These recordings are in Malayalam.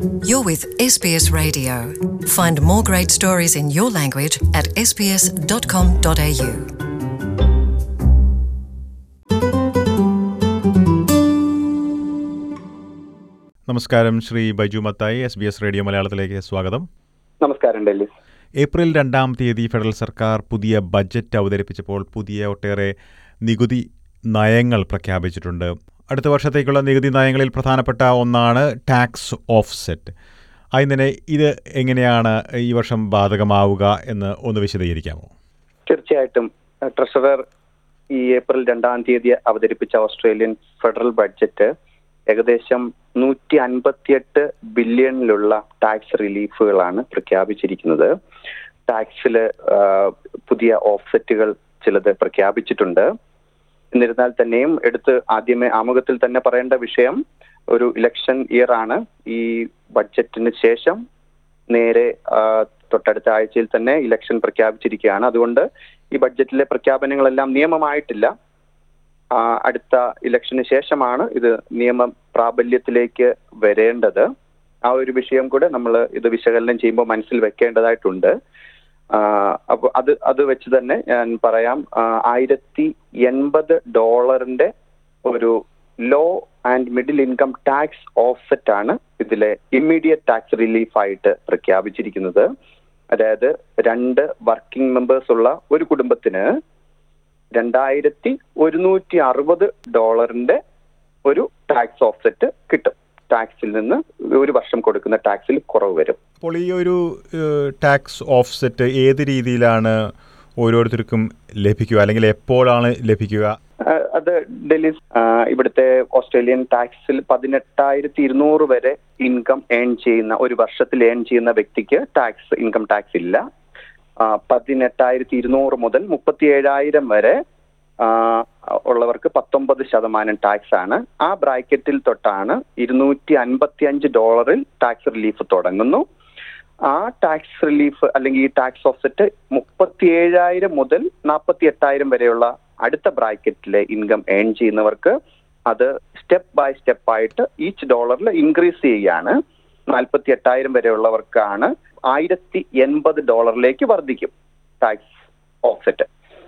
You're with SBS Radio. Find more great stories in your language at sbs.com.au. നമസ്കാരം Shri Baiju Mathai S B S radio മലയാളത്തിലേക്ക് സ്വാഗതം നമസ്കാരം ഡെല്ലി ഏപ്രിൽ രണ്ടാം തീയതി ഫെഡറൽ സർക്കാർ പുതിയ ബജറ്റ് അവതരിപ്പിച്ചപ്പോൾ പുതിയ ഒട്ടേറെ നികുതി നയങ്ങൾ പ്രഖ്യാപിച്ചിട്ടുണ്ട് അടുത്ത വർഷത്തേക്കുള്ള നികുതി നയങ്ങളിൽ പ്രധാനപ്പെട്ട ഒന്നാണ് ടാക്സ് ഓഫ്സെറ്റ് ആദ്യം തന്നെ ഇത് എങ്ങനെയാണ് ഈ വർഷം ബാധകമാവുക എന്ന് ഒന്ന് വിശദീകരിക്കാമോ തീർച്ചയായിട്ടും അഹ് ട്രഷറർ ഈ ഏപ്രിൽ രണ്ടാം തീയതി അവതരിപ്പിച്ച ഓസ്ട്രേലിയൻ ഫെഡറൽ ബഡ്ജറ്റ് ഏകദേശം നൂറ്റി അൻപത്തിയെട്ട് ബില്യണിലുള്ള ടാക്സ് റിലീഫുകളാണ് പ്രഖ്യാപിച്ചിരിക്കുന്നത് ടാക്സിൽ പുതിയ ഓഫ്സെറ്റുകൾ ചിലത് പ്രഖ്യാപിച്ചിട്ടുണ്ട് എന്നിരുന്നാൽ തന്നെയും എടുത്ത് ആദ്യമേ ആമുഖത്തിൽ തന്നെ പറയേണ്ട വിഷയം ഒരു ഇലക്ഷൻ ഇയർ ആണ് ഈ ബഡ്ജറ്റിന് ശേഷം നേരെ ആ, തൊട്ടടുത്ത ആഴ്ചയിൽ തന്നെ ഇലക്ഷൻ പ്രഖ്യാപിച്ചിരിക്കുകയാണ് അതുകൊണ്ട് ഈ ബഡ്ജറ്റിലെ പ്രഖ്യാപനങ്ങളെല്ലാം നിയമമായിട്ടില്ല ആ, അടുത്ത ഇലക്ഷന് ശേഷമാണ് ഇത് നിയമ പ്രാബല്യത്തിലേക്ക് വരേണ്ടത് ആ ഒരു വിഷയം കൂടെ നമ്മൾ ഇത് വിശകലനം ചെയ്യുമ്പോൾ മനസ്സിൽ വെക്കേണ്ടതായിട്ടുണ്ട് അപ്പോൾ അത് അത് വെച്ച് തന്നെ ഞാൻ പറയാം ആയിരത്തി എൺപത് ഡോളറിന്റെ ഒരു low and middle income tax offset ആണ് ഇതിലെ ഇമ്മീഡിയറ്റ് ടാക്സ് റിലീഫ് ആയിട്ട് പ്രഖ്യാപിച്ചിരിക്കുന്നത് അതായത് രണ്ട് വർക്കിംഗ് മെമ്പേഴ്സ് ഉള്ള ഒരു കുടുംബത്തിന് രണ്ടായിരത്തി ഒരുന്നൂറ്റി അറുപത് ഡോളറിന്റെ ഒരു ടാക്സ് ഓഫ്സെറ്റ് കിട്ടും ടാക്സിൽ നിന്ന് ഒരു വർഷം കൊടുക്കുന്ന ടാക്സിൽ കുറവ് വരും അപ്പോൾ ഈ ഒരു ടാക്സ് ഓഫ്സെറ്റ് ഏത് രീതിയിലാണ് ഓരോരുത്തർക്കും ലഭിക്കുക അല്ലെങ്കിൽ എപ്പോഴാണ് ലഭിക്കുക ആ, അത് ഡൽഹി ആ, ഇവിടുത്തെ ഓസ്ട്രേലിയൻ ടാക്സിൽ പതിനെട്ടായിരത്തി ഇരുന്നൂറ് വരെ ഇൻകം ഏൺ ചെയ്യുന്ന ഒരു വർഷത്തിൽ ഏൺ ചെയ്യുന്ന വ്യക്തിക്ക് ടാക്സ് ഇൻകം ടാക്സ് ഇല്ല ആ, പതിനെട്ടായിരത്തി ഇരുന്നൂറ് മുതൽ മുപ്പത്തി ഏഴായിരം വരെ ആ, ഉള്ളവർക്ക് പത്തൊമ്പത് ശതമാനം ടാക്സ് ആണ് ആ ബ്രാക്കറ്റിൽ തൊട്ടാണ് ഇരുന്നൂറ്റി അൻപത്തി അഞ്ച് ഡോളറിൽ ടാക്സ് റിലീഫ് തുടങ്ങുന്നു ആ ടാക്സ് റിലീഫ് അല്ലെങ്കിൽ ഈ ടാക്സ് ഓഫ്സെറ്റ് മുപ്പത്തി ഏഴായിരം മുതൽ നാൽപ്പത്തി എട്ടായിരം വരെയുള്ള അടുത്ത ബ്രാക്കറ്റിലെ ഇൻകം ഏൺ ചെയ്യുന്നവർക്ക് അത് സ്റ്റെപ്പ് ബൈ സ്റ്റെപ്പ് ആയിട്ട് ഈച്ച് ഡോളറിൽ ഇൻക്രീസ് ചെയ്യുകയാണ് നാൽപ്പത്തി എട്ടായിരം വരെയുള്ളവർക്കാണ് ആയിരത്തി എൺപത് ഡോളറിലേക്ക് വർദ്ധിക്കും ടാക്സ് ഓഫ്സെറ്റ്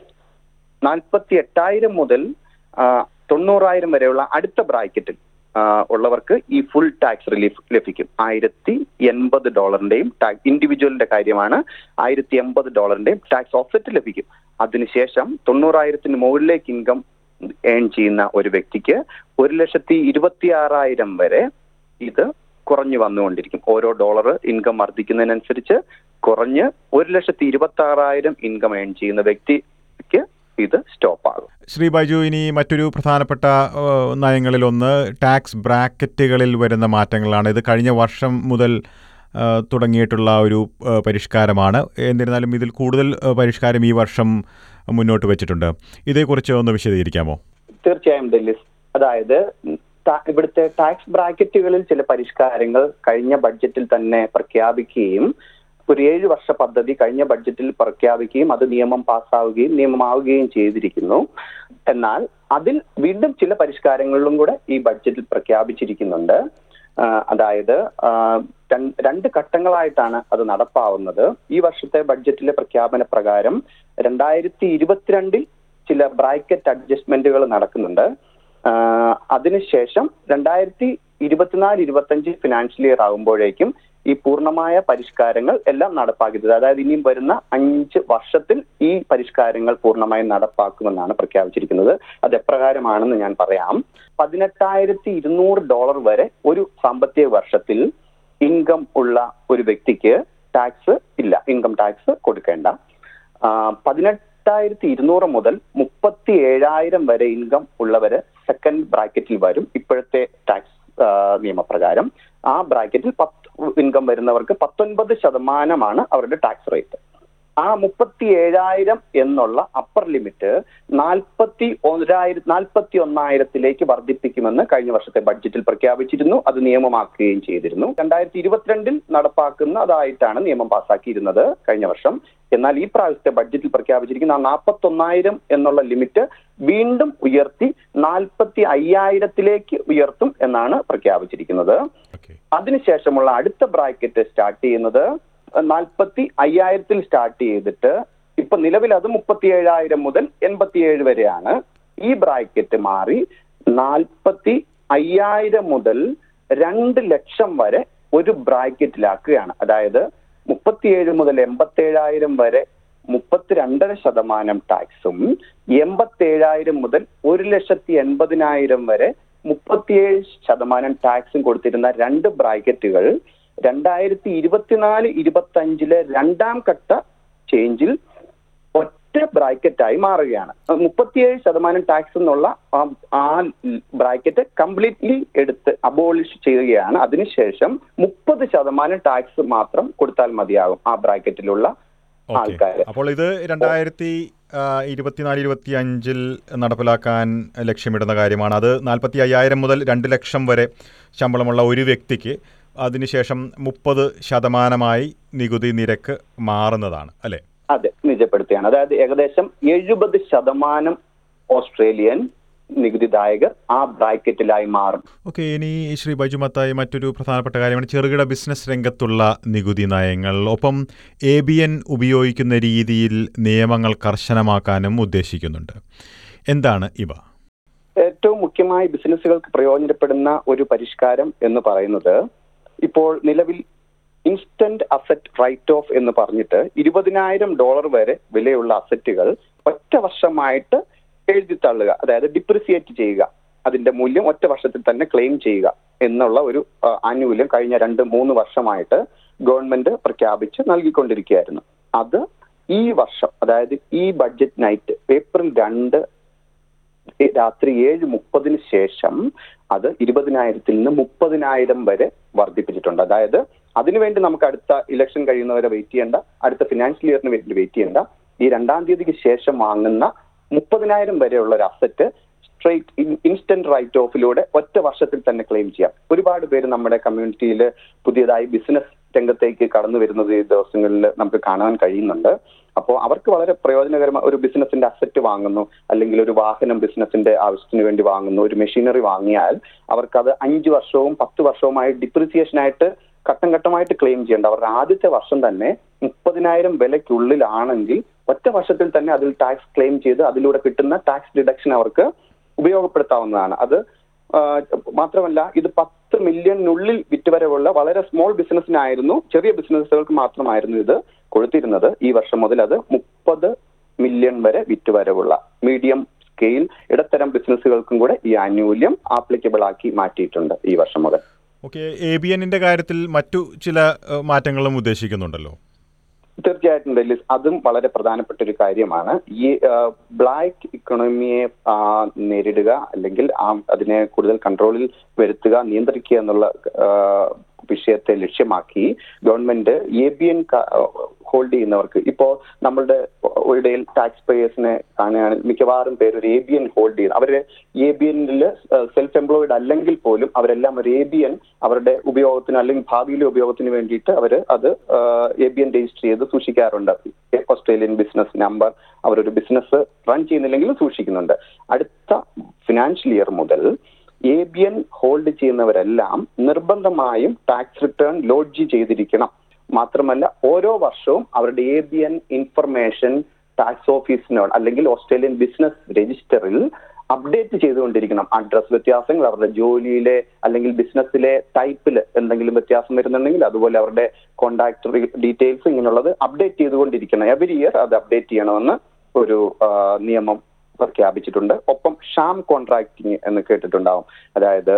നാൽപ്പത്തി എട്ടായിരം മുതൽ ആ, തൊണ്ണൂറായിരം വരെയുള്ള അടുത്ത ബ്രാക്കറ്റിൽ ആ, ഉള്ളവർക്ക് ഈ ഫുൾ ടാക്സ് റിലീഫ് ലഭിക്കും ആയിരത്തി എൺപത് ഡോളറിന്റെയും ഇൻഡിവിജ്വലിന്റെ കാര്യമാണ് ആയിരത്തി എൺപത് ഡോളറിന്റെയും ടാക്സ് ഓഫ്സെറ്റ് ലഭിക്കും അതിനുശേഷം തൊണ്ണൂറായിരത്തിന് മുകളിലേക്ക് ഇൻകം ഏൺ ചെയ്യുന്ന ഒരു വ്യക്തിക്ക് ഒരു ലക്ഷത്തി ഇരുപത്തി ആറായിരം വരെ ഇത് കുറഞ്ഞു വന്നുകൊണ്ടിരിക്കും ഓരോ ഡോളർ ഇൻകം വർദ്ധിക്കുന്നതിനനുസരിച്ച് കുറഞ്ഞ് ഒരു ലക്ഷത്തി ഇരുപത്തി ആറായിരം ഇൻകം ഏൺ ചെയ്യുന്ന വ്യക്തിക്ക് ഇത് സ്റ്റോപ്പ് ആകും ശ്രീ ബൈജു ഇനി മറ്റൊരു പ്രധാനപ്പെട്ട ഏഹ്, നയങ്ങളിലൊന്ന് ടാക്സ് ബ്രാക്കറ്റുകളിൽ വരുന്ന മാറ്റങ്ങളാണ് ഇത് കഴിഞ്ഞ വർഷം മുതൽ ഏഹ്, തുടങ്ങിയിട്ടുള്ള ഒരു ഏഹ്, പരിഷ്കാരമാണ് എന്നിരുന്നാലും ഇതിൽ കൂടുതൽ ഏഹ്, പരിഷ്കാരം ഈ വർഷം മുന്നോട്ട് വെച്ചിട്ടുണ്ട് ഇതേക്കുറിച്ച് ഒന്ന് വിശദീകരിക്കാമോ തീർച്ചയായും ഡെല്ലിസ് അതായത് ടാ- ഇവിടുത്തെ ടാക്സ് ബ്രാക്കറ്റുകളിൽ ചില പരിഷ്കാരങ്ങൾ കഴിഞ്ഞ ബഡ്ജറ്റിൽ തന്നെ പ്രഖ്യാപിക്കുകയും ഒരു ഏഴ് വർഷ പദ്ധതി കഴിഞ്ഞ ബഡ്ജറ്റിൽ പ്രഖ്യാപിക്കുകയും അത് നിയമം പാസ്സാവുകയും നിയമമാവുകയും ചെയ്തിരിക്കുന്നു എന്നാൽ അതിൽ വീണ്ടും ചില പരിഷ്കാരങ്ങളിലും കൂടെ ഈ ബഡ്ജറ്റിൽ പ്രഖ്യാപിച്ചിരിക്കുന്നുണ്ട് ആ, അതായത് ആ, രൺ- രണ്ട് ഘട്ടങ്ങളായിട്ടാണ് അത് നടപ്പാവുന്നത് ഈ വർഷത്തെ ബഡ്ജറ്റിലെ പ്രഖ്യാപന പ്രകാരം രണ്ടായിരത്തി ഇരുപത്തിരണ്ടിൽ ചില ബ്രാക്കറ്റ് അഡ്ജസ്റ്റ്മെന്റുകൾ നടക്കുന്നുണ്ട് ആ, അതിനുശേഷം രണ്ടായിരത്തി ഇരുപത്തിനാല് ഇരുപത്തഞ്ച് ഫിനാൻഷ്യൽ ഇയർ ആകുമ്പോഴേക്കും ഈ പൂർണ്ണമായ പരിഷ്കാരങ്ങൾ എല്ലാം നടപ്പാക്കുന്നത് അതായത് ഇനിയും വരുന്ന അഞ്ച് വർഷത്തിൽ ഈ പരിഷ്കാരങ്ങൾ പൂർണ്ണമായും നടപ്പാക്കുമെന്നാണ് പ്രഖ്യാപിച്ചിരിക്കുന്നത് അത് എപ്രകാരമാണെന്ന് ഞാൻ പറയാം പതിനെട്ടായിരത്തി ഇരുന്നൂറ് ഡോളർ വരെ ഒരു സാമ്പത്തിക വർഷത്തിൽ ഇൻകം ഉള്ള ഒരു വ്യക്തിക്ക് ടാക്സ് ഇല്ല ഇൻകം ടാക്സ് കൊടുക്കേണ്ട ആ, പതിനെട്ടായിരത്തി ഇരുന്നൂറ് മുതൽ മുപ്പത്തി ഏഴായിരം വരെ ഇൻകം ഉള്ളവര് സെക്കൻഡ് ബ്രാക്കറ്റിൽ വരും ഇപ്പോഴത്തെ ടാക്സ് നിയമപ്രകാരം ആ ബ്രാക്കറ്റിൽ പത്ത് ഇൻകം വരുന്നവർക്ക് പത്തൊൻപത് ശതമാനമാണ് അവരുടെ ടാക്സ് റേറ്റ് ആ മുപ്പത്തി ഏഴായിരം എന്നുള്ള അപ്പർ ലിമിറ്റ് നാൽപ്പത്തി ഒരായിരം നാൽപ്പത്തി ഒന്നായിരത്തിലേക്ക് വർദ്ധിപ്പിക്കുമെന്ന് കഴിഞ്ഞ വർഷത്തെ ബഡ്ജറ്റിൽ പ്രഖ്യാപിച്ചിരുന്നു അത് നിയമമാക്കുകയും ചെയ്തിരുന്നു രണ്ടായിരത്തി ഇരുപത്തിരണ്ടിൽ നടപ്പാക്കുന്നതായിട്ടാണ് നിയമം പാസ്സാക്കിയിരുന്നത് കഴിഞ്ഞ വർഷം എന്നാൽ ഈ പ്രാവശ്യത്തെ ബഡ്ജറ്റിൽ പ്രഖ്യാപിച്ചിരിക്കുന്ന ആ നാൽപ്പത്തി ഒന്നായിരം എന്നുള്ള ലിമിറ്റ് വീണ്ടും ഉയർത്തി നാൽപ്പത്തി അയ്യായിരത്തിലേക്ക് ഉയർത്തും എന്നാണ് പ്രഖ്യാപിച്ചിരിക്കുന്നത് ഓക്കെ അതിനുശേഷമുള്ള അടുത്ത ബ്രാക്കറ്റ് സ്റ്റാർട്ട് ചെയ്യുന്നത് നാൽപ്പത്തി അയ്യായിരത്തിൽ സ്റ്റാർട്ട് ചെയ്തിട്ട് ഇപ്പൊ നിലവിൽ അത് മുപ്പത്തി ഏഴായിരം മുതൽ എൺപത്തിയേഴ് വരെയാണ് ഈ ബ്രാക്കറ്റ് മാറി നാൽപ്പത്തി അയ്യായിരം മുതൽ രണ്ട് ലക്ഷം വരെ ഒരു ബ്രാക്കറ്റിലാക്കുകയാണ് അതായത് മുപ്പത്തിയേഴ് മുതൽ എൺപത്തേഴായിരം വരെ മുപ്പത്തിരണ്ടര ശതമാനം ടാക്സും എൺപത്തേഴായിരം മുതൽ ഒരു ലക്ഷത്തി എൺപതിനായിരം വരെ മുപ്പത്തിയേഴ് ശതമാനം ടാക്സും കൊടുത്തിരുന്ന രണ്ട് ബ്രാക്കറ്റുകൾ രണ്ടായിരത്തി ഇരുപത്തിനാല് ഇരുപത്തി അഞ്ചിലെ രണ്ടാം ഘട്ട ചേഞ്ചിൽ ഒറ്റ ബ്രാക്കറ്റായി മാറുകയാണ് മുപ്പത്തിയേഴ് ശതമാനം ടാക്സ് എന്നുള്ള ആ- ആ ബ്രാക്കറ്റ് കംപ്ലീറ്റ്ലി എടുത്ത് അബോളിഷ് ചെയ്യുകയാണ് അതിനുശേഷം മുപ്പത് ശതമാനം ടാക്സ് മാത്രം കൊടുത്താൽ മതിയാകും ആ ബ്രാക്കറ്റിലുള്ള ഓക്കെ ആൾക്കാര് അപ്പോൾ ഇത് രണ്ടായിരത്തി ഇരുപത്തിനാല് ഇരുപത്തി അഞ്ചിൽ നടപ്പിലാക്കാൻ ലക്ഷ്യമിടുന്ന കാര്യമാണ് അത് നാൽപ്പത്തി അയ്യായിരം മുതൽ രണ്ട് ലക്ഷം വരെ ശമ്പളമുള്ള ഒരു വ്യക്തിക്ക് അതിനുശേഷം മുപ്പത് ശതമാനമായി നികുതി നിരക്ക് മാറുന്നതാണ് അല്ലേ അതെ നിജപ്പെടുത്തുകയാണ് അതായത് ഏകദേശം എഴുപത് ശതമാനം ഓസ്ട്രേലിയൻ നികുതിദായകർ ആ ബ്രാക്കറ്റിലായി മാറും ഓക്കെ ഇനി ശ്രീ ബൈജു മത്തായി മറ്റൊരു പ്രധാനപ്പെട്ട കാര്യമാണ് ചെറുകിട ബിസിനസ് രംഗത്തുള്ള നികുതി നയങ്ങൾ ഒപ്പം എ ബി എൻ ഉപയോഗിക്കുന്ന രീതിയിൽ നിയമങ്ങൾ കർശനമാക്കാനും ഉദ്ദേശിക്കുന്നുണ്ട് എന്താണ് ഇവ ഏറ്റവും മുഖ്യമായി ബിസിനസ്സുകൾക്ക് പ്രയോജനപ്പെടുന്ന ഒരു പരിഷ്കാരം എന്ന് പറയുന്നത് ഇപ്പോൾ നിലവിൽ ഇൻസ്റ്റന്റ് അസറ്റ് റൈറ്റ് ഓഫ് എന്ന് പറഞ്ഞിട്ട് ഇരുപതിനായിരം ഡോളർ വരെ വിലയുള്ള അസറ്റുകൾ ഒറ്റ വർഷമായിട്ട് എഴുതി തള്ളുക അതായത് ഡിപ്രിസിയേറ്റ് ചെയ്യുക അതിന്റെ മൂല്യം ഒറ്റ വർഷത്തിൽ തന്നെ ക്ലെയിം ചെയ്യുക എന്നുള്ള ഒരു ആ, ആനുകൂല്യം കഴിഞ്ഞ രണ്ട് മൂന്ന് വർഷമായിട്ട് ഗവൺമെന്റ് പ്രഖ്യാപിച്ച് നൽകിക്കൊണ്ടിരിക്കുകയായിരുന്നു അത് ഈ വർഷം അതായത് ഈ ബഡ്ജറ്റ് നൈറ്റ് ഏപ്രിൽ രണ്ട് ഈ രാത്രി ഏഴ് മുപ്പതിന് ശേഷം അത് ഇരുപതിനായിരത്തിൽ നിന്ന് മുപ്പതിനായിരം വരെ വർദ്ധിപ്പിച്ചിട്ടുണ്ട് അതായത് അതിനുവേണ്ടി നമുക്ക് അടുത്ത ഇലക്ഷൻ കഴിയുന്നവരെ വെയിറ്റ് ചെയ്യേണ്ട അടുത്ത ഫിനാൻഷ്യൽ ഇയറിന് വേണ്ടി വെയിറ്റ് ചെയ്യേണ്ട ഈ രണ്ടാം തീയതിക്ക് ശേഷം വാങ്ങുന്ന മുപ്പതിനായിരം വരെയുള്ള ഒരു അസറ്റ് സ്ട്രേറ്റ് ഇൻസ്റ്റന്റ് റൈറ്റ് ഓഫിലൂടെ ഒറ്റ വർഷത്തിൽ തന്നെ ക്ലെയിം ചെയ്യാം ഒരുപാട് പേര് നമ്മുടെ കമ്മ്യൂണിറ്റിയിൽ പുതിയതായി ബിസിനസ് രംഗത്തേക്ക് കടന്നു വരുന്നത് ഈ ദിവസങ്ങളിൽ നമുക്ക് കാണാൻ കഴിയുന്നുണ്ട് അപ്പോൾ അവർക്ക് വളരെ പ്രയോജനകരമായ ഒരു ബിസിനസിന്റെ അസറ്റ് വാങ്ങുന്നു അല്ലെങ്കിൽ ഒരു വാഹനം ബിസിനസിന്റെ ആവശ്യത്തിന് വേണ്ടി വാങ്ങുന്നു ഒരു മെഷീനറി വാങ്ങിയാൽ അവർക്കത് അഞ്ച് വർഷവും പത്ത് വർഷവുമായി ഡിപ്രിസിയേഷൻ ആയിട്ട് ഘട്ടം ഘട്ടമായിട്ട് ക്ലെയിം ചെയ്യേണ്ട അവരുടെ ആദ്യത്തെ വർഷം തന്നെ മുപ്പതിനായിരം വിലയ്ക്കുള്ളിലാണെങ്കിൽ ഒറ്റ വർഷത്തിൽ തന്നെ അതിൽ ടാക്സ് ക്ലെയിം ചെയ്ത് അതിലൂടെ കിട്ടുന്ന ടാക്സ് ഡിഡക്ഷൻ അവർക്ക് ഉപയോഗപ്പെടുത്താവുന്നതാണ് അത് ആ, മാത്രമല്ല ഇത് പത്ത് മില്യണിനുള്ളിൽ വിറ്റുവരവുള്ള വളരെ സ്മോൾ ബിസിനസ്സിനായിരുന്നു ചെറിയ ബിസിനസ്സുകൾക്ക് മാത്രമായിരുന്നു ഇത് കൊടുത്തിരുന്നത് ഈ വർഷം മുതൽ അത് മുപ്പത് മില്യൺ വരെ വിറ്റുവരവുള്ള മീഡിയം സ്കെയിൽ ഇടത്തരം ബിസിനസ്സുകൾക്കും കൂടെ ഈ ആനുകൂല്യം ആപ്ലിക്കബിൾ ആക്കി മാറ്റിയിട്ടുണ്ട് ഈ വർഷം മുതൽ ഓക്കെ എ ബി എന്നിൻ്റെ കാര്യത്തിൽ മറ്റു ചില ഏഹ്, മാറ്റങ്ങളും ഉദ്ദേശിക്കുന്നുണ്ടല്ലോ തീർച്ചയായിട്ടും ഡെല്ലി അതും വളരെ പ്രധാനപ്പെട്ട ഒരു കാര്യമാണ് ഈ ബ്ലാക്ക് ഇക്കണോമിയെ ആ, നേരിടുക അല്ലെങ്കിൽ ആ അതിനെ കൂടുതൽ കൺട്രോളിൽ വരുത്തുക നിയന്ത്രിക്കുക എന്നുള്ള ആ, വിഷയത്തെ ലക്ഷ്യമാക്കി government A B N hold ചെയ്യുന്നവർക്ക് ഇപ്പോ നമ്മളുടെ ഇടയിൽ ടാക്സ് പേയേഴ്സിനെ കാണുകയാണെങ്കിൽ മിക്കവാറും പേര് ഒരു എ ബി എൻ ഹോൾഡ് ചെയ്യുന്നു അവര് എ ബി എന്നിൽ സെൽഫ് എംപ്ലോയിഡ് അല്ലെങ്കിൽ പോലും അവരെല്ലാം ഒരു എ ബി എൻ അവരുടെ ഉപയോഗത്തിന് അല്ലെങ്കിൽ ഭാവിയിലെ ഉപയോഗത്തിന് വേണ്ടിയിട്ട് അവർ അത് എ ബി എൻ രജിസ്റ്റർ ചെയ്ത് സൂക്ഷിക്കാറുണ്ട് ഓസ്ട്രേലിയൻ ബിസിനസ് നമ്പർ അവരൊരു ബിസിനസ് റൺ ചെയ്യുന്നില്ലെങ്കിലും സൂക്ഷിക്കുന്നുണ്ട് അടുത്ത ഫിനാൻഷ്യൽ ഇയർ മുതൽ എ ബി എൻ ഹോൾഡ് ചെയ്യുന്നവരെല്ലാം നിർബന്ധമായും ടാക്സ് റിട്ടേൺ ലോഡ്ജ് ചെയ്തിരിക്കണം മാത്രമല്ല ഓരോ വർഷവും അവരുടെ A B N information tax ഓഫീസിനോട് അല്ലെങ്കിൽ ഓസ്ട്രേലിയൻ ബിസിനസ് രജിസ്റ്ററിൽ അപ്ഡേറ്റ് ചെയ്തുകൊണ്ടിരിക്കണം അഡ്രസ് വ്യത്യാസങ്ങൾ അവരുടെ ജോലിയിലെ അല്ലെങ്കിൽ ബിസിനസ്സിലെ ടൈപ്പിൽ എന്തെങ്കിലും വ്യത്യാസം വരുന്നുണ്ടെങ്കിൽ അതുപോലെ അവരുടെ കോണ്ടാക്ട് ഡീറ്റെയിൽസ് ഇങ്ങനെയുള്ളത് അപ്ഡേറ്റ് ചെയ്തുകൊണ്ടിരിക്കണം എവരി ഇയർ അത് അപ്ഡേറ്റ് ചെയ്യണമെന്ന് ഒരു ആ, നിയമം പ്രഖ്യാപിച്ചിട്ടുണ്ട് ഒപ്പം ഷാം കോൺട്രാക്ടിങ് എന്ന് കേട്ടിട്ടുണ്ടാവും അതായത്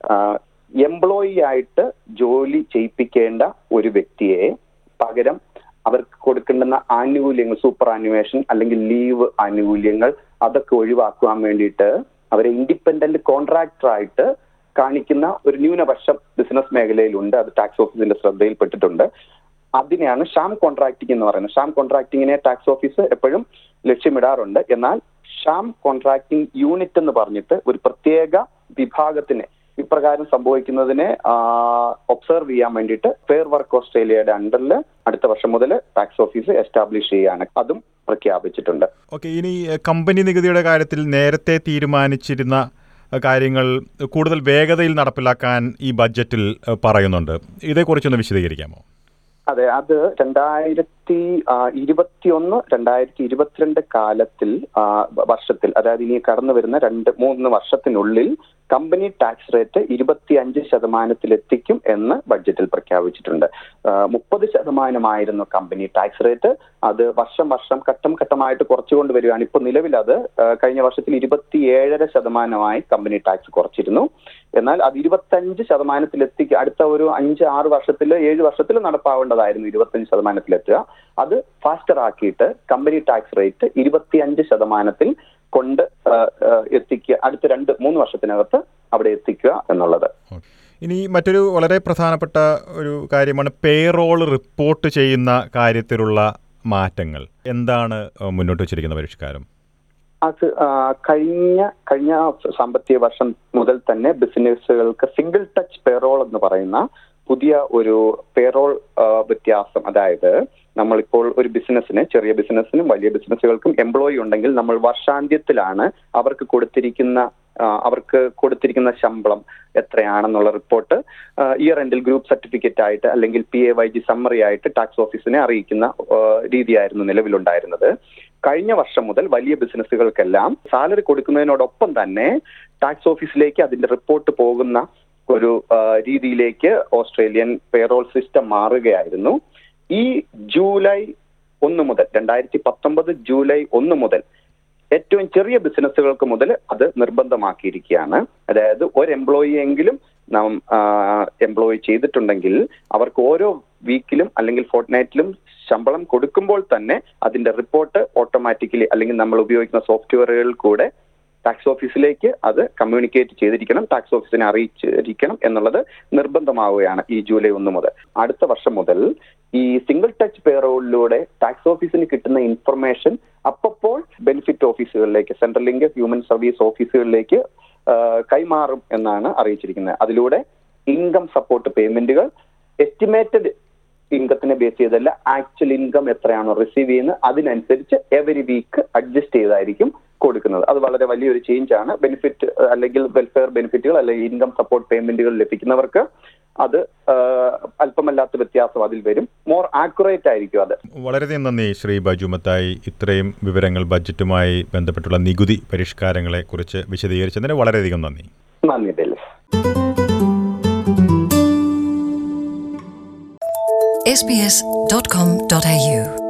എംപ്ലോയി ആയിട്ട് ജോലി ചെയ്യിപ്പിക്കേണ്ട ഒരു വ്യക്തിയെ പകരം അവർക്ക് കൊടുക്കേണ്ടുന്ന ആനുകൂല്യങ്ങൾ സൂപ്പർ ആനുവേഷൻ അല്ലെങ്കിൽ ലീവ് ആനുകൂല്യങ്ങൾ അതൊക്കെ ഒഴിവാക്കുവാൻ വേണ്ടിയിട്ട് അവരെ ഇൻഡിപെൻഡന്റ് കോൺട്രാക്ടർ ആയിട്ട് കാണിക്കുന്ന ഒരു ന്യൂനപക്ഷം ബിസിനസ് മേഖലയിലുണ്ട് അത് ടാക്സ് ഓഫീസിന്റെ ശ്രദ്ധയിൽപ്പെട്ടിട്ടുണ്ട് അതിനെയാണ് ഷാം കോൺട്രാക്ടിംഗ് എന്ന് പറയുന്നത് ഷാം കോൺട്രാക്ടിങ്ങിനെ ടാക്സ് ഓഫീസ് എപ്പോഴും ലക്ഷ്യമിടാറുണ്ട് എന്നാൽ ഷാം കോൺട്രാക്ടിംഗ് യൂണിറ്റ് എന്ന് പറഞ്ഞിട്ട് ഒരു പ്രത്യേക വിഭാഗത്തിന് ഇപ്രകാരം സംഭവിക്കുന്നതിനെ ഒബ്സർവ് ചെയ്യാൻ വേണ്ടിയിട്ട് ഫെയർ വർക്ക് ഓസ്ട്രേലിയയുടെ അണ്ടറിൽ അടുത്ത വർഷം മുതൽ ടാക്സ് ഓഫീസ് എസ്റ്റാബ്ലിഷ് ചെയ്യാണ് അതും പ്രഖ്യാപിച്ചിട്ടുണ്ട് ഓക്കെ ഇനി എഹ്, കമ്പനി നികുതിയുടെ കാര്യത്തിൽ നേരത്തെ തീരുമാനിച്ചിരുന്ന എഹ്, കാര്യങ്ങൾ കൂടുതൽ വേഗതയിൽ നടപ്പിലാക്കാൻ ഈ ബഡ്ജറ്റിൽ എഹ്, പറയുന്നുണ്ട് ഇതേക്കുറിച്ചൊന്ന് വിശദീകരിക്കാമോ അതെ അത് രണ്ടായിരത്തി ഇരുപത്തിയൊന്ന് രണ്ടായിരത്തി ഇരുപത്തിരണ്ട് കാലത്തിൽ ആ, വർഷത്തിൽ അതായത് ഇനി കടന്നു വരുന്ന രണ്ട് മൂന്ന് വർഷത്തിനുള്ളിൽ കമ്പനി ടാക്സ് റേറ്റ് ഇരുപത്തി അഞ്ച് ശതമാനത്തിലെത്തിക്കും എന്ന് ബഡ്ജറ്റിൽ പ്രഖ്യാപിച്ചിട്ടുണ്ട് മുപ്പത് ശതമാനമായിരുന്നു കമ്പനി ടാക്സ് റേറ്റ് അത് വർഷം വർഷം ഘട്ടം ഘട്ടമായിട്ട് കുറച്ചുകൊണ്ട് വരികയാണ് ഇപ്പൊ നിലവിൽ അത് ആ, കഴിഞ്ഞ വർഷത്തിൽ ഇരുപത്തിയേഴര ശതമാനമായി കമ്പനി ടാക്സ് കുറച്ചിരുന്നു എന്നാൽ അത് ഇരുപത്തഞ്ച് ശതമാനത്തിലെത്തിക്കുക അടുത്ത ഒരു അഞ്ച് ആറ് വർഷത്തിൽ ഏഴ് വർഷത്തിൽ നടപ്പാവേണ്ടതായിരുന്നു ഇരുപത്തഞ്ച് ശതമാനത്തിലെത്തുക അത് ഫാസ്റ്റർ ആക്കിയിട്ട് കമ്പനി ടാക്സ് റേറ്റ് ഇരുപത്തിയഞ്ച് ശതമാനത്തിൽ കൊണ്ട് ആ, ആ, എത്തിക്കുക അടുത്ത രണ്ട് മൂന്ന് വർഷത്തിനകത്ത് അവിടെ എത്തിക്കുക എന്നുള്ളത് ഇനി മറ്റൊരു വളരെ പ്രധാനപ്പെട്ട ഒരു കാര്യമാണ് പേറോൾ റിപ്പോർട്ട് ചെയ്യുന്ന കാര്യത്തിലുള്ള മാറ്റങ്ങൾ എന്താണ് എഹ്, മുന്നോട്ട് വച്ചിരിക്കുന്ന പരിഷ്കാരം അത് ആ, കഴിഞ്ഞ കഴിഞ്ഞ സാമ്പത്തിക വർഷം മുതൽ തന്നെ ബിസിനസ്സുകൾക്ക് സിംഗിൾ ടച്ച് പേറോൾ എന്ന് പറയുന്ന പുതിയ ഒരു പേറോൾ വ്യത്യാസം അതായത് നമ്മളിപ്പോൾ ഒരു ബിസിനസ്സിന് ചെറിയ ബിസിനസ്സിനും വലിയ ബിസിനസ്സുകൾക്കും എംപ്ലോയി ഉണ്ടെങ്കിൽ നമ്മൾ വർഷാന്ത്യത്തിലാണ് അവർക്ക് കൊടുത്തിരിക്കുന്ന ആ, അവർക്ക് കൊടുത്തിരിക്കുന്ന ശമ്പളം എത്രയാണെന്നുള്ള റിപ്പോർട്ട് ഇയർ എൻഡിൽ ഗ്രൂപ്പ് സർട്ടിഫിക്കറ്റ് ആയിട്ട് അല്ലെങ്കിൽ P A Y G summary ആയിട്ട് ടാക്സ് ഓഫീസിനെ അറിയിക്കുന്ന ആ, രീതിയായിരുന്നു നിലവിലുണ്ടായിരുന്നത് കഴിഞ്ഞ വർഷം മുതൽ വലിയ ബിസിനസ്സുകൾക്കെല്ലാം സാലറി കൊടുക്കുന്നതിനോടൊപ്പം തന്നെ ടാക്സ് ഓഫീസിലേക്ക് അതിന്റെ റിപ്പോർട്ട് പോകുന്ന ഒരു ആ, രീതിയിലേക്ക് ഓസ്ട്രേലിയൻ പേറോൾ സിസ്റ്റം മാറുകയായിരുന്നു ഈ ജൂലൈ ഒന്ന് മുതൽ രണ്ടായിരത്തി പത്തൊമ്പത് ജൂലൈ ഒന്ന് മുതൽ ഏറ്റവും ചെറിയ ബിസിനസ്സുകൾക്ക് മുതൽ അത് നിർബന്ധമാക്കിയിരിക്കുകയാണ് അതായത് ഒരു എംപ്ലോയി എങ്കിലും നാം എംപ്ലോയി ചെയ്തിട്ടുണ്ടെങ്കിൽ അവർക്ക് ഓരോ വീക്കിലും അല്ലെങ്കിൽ ഫോർട്ട് നൈറ്റിലും ശമ്പളം കൊടുക്കുമ്പോൾ തന്നെ അതിന്റെ റിപ്പോർട്ട് ഓട്ടോമാറ്റിക്കലി അല്ലെങ്കിൽ നമ്മൾ ഉപയോഗിക്കുന്ന സോഫ്റ്റ്വെയറുകളിൽ കൂടെ ടാക്സ് ഓഫീസിലേക്ക് അത് കമ്മ്യൂണിക്കേറ്റ് ചെയ്തിരിക്കണം ടാക്സ് ഓഫീസിനെ അറിയിച്ചിരിക്കണം എന്നുള്ളത് നിർബന്ധമാവുകയാണ് ഈ ജൂലൈ ഒന്ന് മുതൽ അടുത്ത വർഷം മുതൽ ഈ സിംഗിൾ ടച്ച് പേറോളിലൂടെ ടാക്സ് ഓഫീസിന് കിട്ടുന്ന ഇൻഫർമേഷൻ അപ്പപ്പോൾ ബെനിഫിറ്റ് ഓഫീസുകളിലേക്ക് സെൻട്രൽ ലിങ്ക് ഹ്യൂമൻ സർവീസ് ഓഫീസുകളിലേക്ക് ആ, കൈമാറും എന്നാണ് അറിയിച്ചിരിക്കുന്നത് അതിലൂടെ ഇൻകം സപ്പോർട്ട് പേയ്മെന്റുകൾ എസ്റ്റിമേറ്റഡ് ഇൻകത്തിനെ ബേസ് ചെയ്തല്ല ആക്ച്വൽ ഇൻകം എത്രയാണോ റിസീവ് ചെയ്യുന്നത് അതിനനുസരിച്ച് എവരി വീക്ക് അഡ്ജസ്റ്റ് ചെയ്തായിരിക്കും കൊടുക്കുന്നത് അത് വളരെ വലിയൊരു ചേഞ്ച് ആണ് ബെനിഫിറ്റ് അല്ലെങ്കിൽ വെൽഫെയർ ബെനിഫിറ്റുകൾ അല്ലെങ്കിൽ ഇൻകം സപ്പോർട്ട് പേയ്മെന്റുകൾ ലഭിക്കുന്നവർക്ക് അത് ആ, അല്പമല്ലാത്ത വ്യത്യാസം അതിൽ വരും മോർ ആക്യുറേറ്റ് ആയിരിക്കും അത് വളരെയധികം നന്ദി ശ്രീ ബജുമത്തായി ഇത്രയും വിവരങ്ങൾ ബഡ്ജറ്റുമായി ബന്ധപ്പെട്ടുള്ള നികുതി പരിഷ്കാരങ്ങളെ കുറിച്ച് വിശദീകരിച്ചതിന് വളരെയധികം നന്ദി നന്ദി ഡെലിസ് sbs.com.au